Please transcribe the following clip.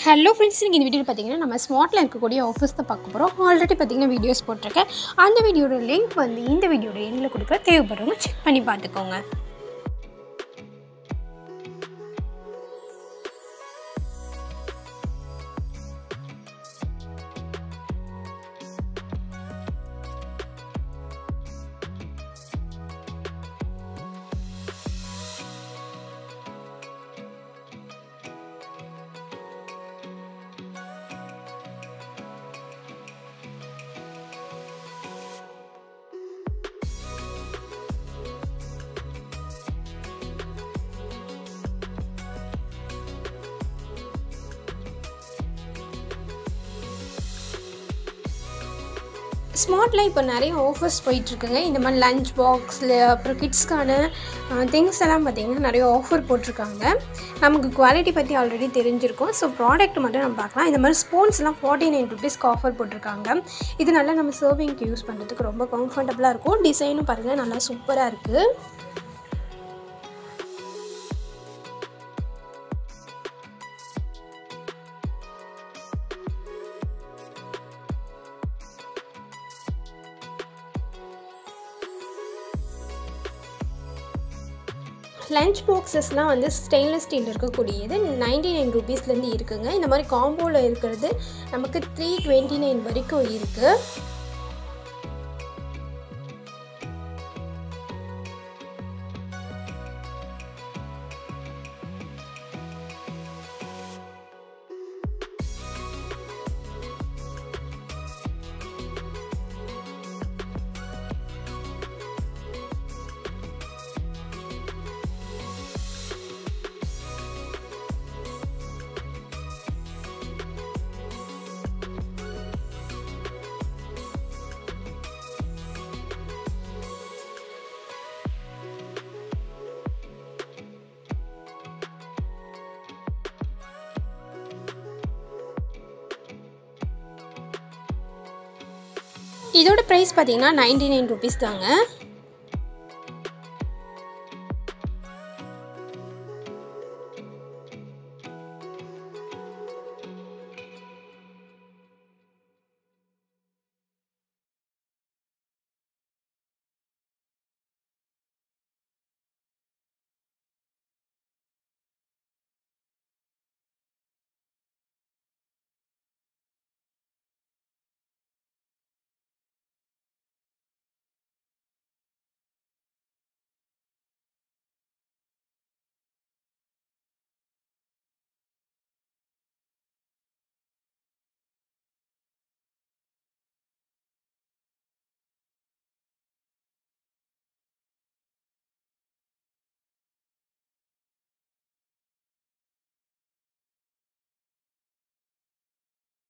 hello friends நீங்கள் இந்த video பார்த்தீங்கன்னா நம்ம ஸ்மார்ட்டில் இருக்கக்கூடிய ஆஃபீஸ் தான் பார்க்க போகிறோம் ஆல்ரெடி பார்த்தீங்கன்னா வீடியோஸ் போட்டிருக்கேன் அந்த வீடியோட லிங்க் வந்து இந்த வீடியோட எண்ணில் கொடுக்குற தேவைப்படுறவங்க செக் பண்ணி பார்த்துக்கோங்க ஸ்மார்ட்டில் இப்போ நிறைய ஆஃபர்ஸ் போயிட்டுருக்குங்க இந்த மாதிரி லஞ்ச் பாக்ஸில் அப்புறம் கிட்ஸ்க்கான திங்ஸ் எல்லாம் பார்த்திங்கன்னா நிறைய ஆஃபர் போட்டிருக்காங்க நமக்கு குவாலிட்டி பற்றி ஆல்ரெடி தெரிஞ்சிருக்கும் ஸோ ப்ராடக்ட் மட்டும் நம்ம பார்க்கலாம் இந்த மாதிரி ஸ்பூன்ஸ்லாம் ஃபார்ட்டி நைன் ருபீஸ்க்கு ஆஃபர் போட்டிருக்காங்க இது நல்லா நம்ம சர்விங்க்கு யூஸ் பண்ணுறதுக்கு ரொம்ப கம்ஃபர்டபுளாக இருக்கும் டிசைனும் பாருங்கள் நல்லா சூப்பராக இருக்குது லஞ்ச் பாக்ஸஸ்லாம் வந்து ஸ்டெயின்லெஸ் ஸ்டீல் இருக்கக்கூடியது நைன்டி நைன் ருபீஸ்லேருந்து இருக்குங்க இந்த மாதிரி காம்போவில் இருக்கிறது நமக்கு த்ரீ டுவெண்ட்டி நைன் வரைக்கும் இருக்குது இதோட ப்ரைஸ் பார்த்தீங்கன்னா நைன்டி நைன் ருபீஸ் தாங்க